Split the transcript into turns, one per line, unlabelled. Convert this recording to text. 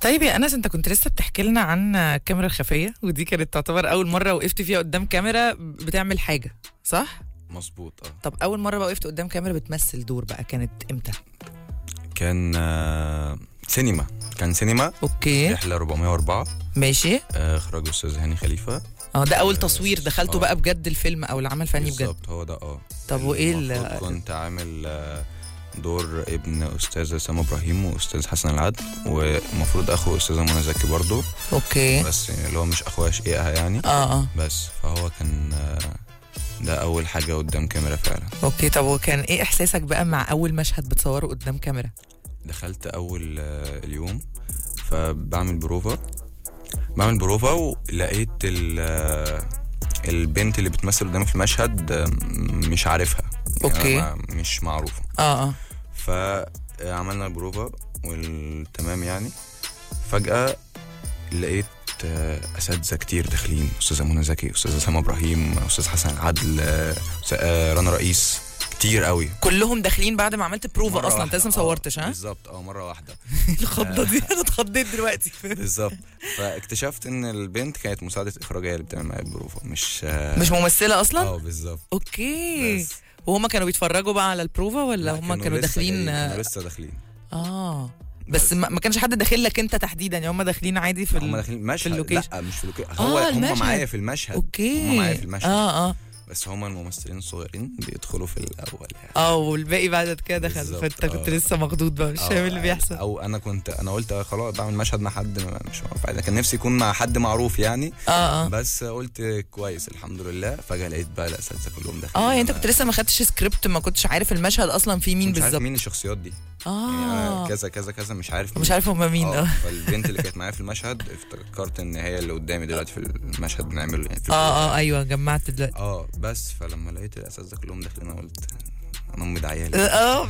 طيب يا انس انت كنت لسه بتحكي لنا عن الكاميرا الخفيه ودي كانت تعتبر اول مره وقفت فيها قدام كاميرا بتعمل حاجه صح
مظبوط اه
طب اول مره بقى وقفت قدام كاميرا بتمثل دور بقى كانت امتى
كان آه، سينما كان سينما
اوكي
رحله 404
ماشي
آه، اخراج استاذ هاني خليفه
اه ده اول
آه،
تصوير دخلته
آه.
بقى بجد الفيلم او العمل فني بجد
بالظبط هو ده اه
طب وايه ال-
المفروض كنت عامل آه، دور ابن استاذ سام ابراهيم واستاذ حسن العدل والمفروض اخو استاذه منى زكي برضه
اوكي
بس اللي هو مش اخوها شقيقها يعني
اه اه
بس فهو كان آه، ده اول حاجه قدام كاميرا فعلا
اوكي طب وكان ايه احساسك بقى مع اول مشهد بتصوره قدام كاميرا
دخلت اول آه، اليوم فبعمل بروفا بعمل بروفا ولقيت ال- آه، البنت اللي بتمثل قدامي في المشهد آه، مش عارفها يعني
أوكي.
ما- مش معروفه
اه اه
فعملنا البروفا والتمام يعني فجأة لقيت آه، اساتذه كتير داخلين استاذه منى زكي استاذه سما ابراهيم استاذ حسن العدل آه، أستاذ- آه، رنا رئيس كتير قوي
كلهم داخلين بعد ما عملت بروفا
مرة
اصلا انت
واحدة.
لسه
آه،
مصورتش ها
بالظبط اه مره واحده
الخضه دي انا اتخضيت دلوقتي
بالظبط فاكتشفت ان البنت كانت مساعده اخراج هي اللي بتعمل معايا البروفا مش آه،
مش ممثله اصلا
اه بالظبط
اوكي
بس.
وهما كانوا بيتفرجوا بقى على البروفا ولا
لا،
هما كانوا
لسه
داخلين
جايين، كانوا لسه داخلين
اه بس ما ما كانش حد داخل لك انت تحديدا يعني هما داخلين عادي في
هم
ال...
داخلين مشهد
اللوكيشن.
لا مش في اللوكيشن
آه،
هو هم
المشهد.
معايا في المشهد
اوكي
هم معايا في المشهد
اه اه
بس هم الممثلين الصغيرين بيدخلوا في الاول يعني
اه والباقي بعد كده دخل
بالظبط،
فانت كنت
آه.
لسه مخضوض بقى مش فاهم
آه،
اللي بيحصل
او انا كنت انا قلت آه خلاص بعمل مشهد مع حد م- مش معروف عادي كان نفسي يكون مع حد معروف يعني
اه اه
بس قلت كويس الحمد لله فجاه لقيت بقى الاساتذه كلهم داخلين
اه يعني انت
أنا
كنت لسه ما خدتش سكريبت ما كنتش عارف المشهد اصلا فيه مين
مش عارف
بالظبط
مين الشخصيات دي يعني أنا
اه
كذا كذا كذا مش عارف
مش عارف هما مين
اه
اه
فالبنت اللي كانت معايا في المشهد افتكرت ان هي اللي قدامي دلوقتي في المشهد بنعمله يعني في
اه اه ايوه جمعت دلوقتي
اه بس فلما لقيت الاساتذه كلهم داخلين انا قلت انا امي دعيالي
اه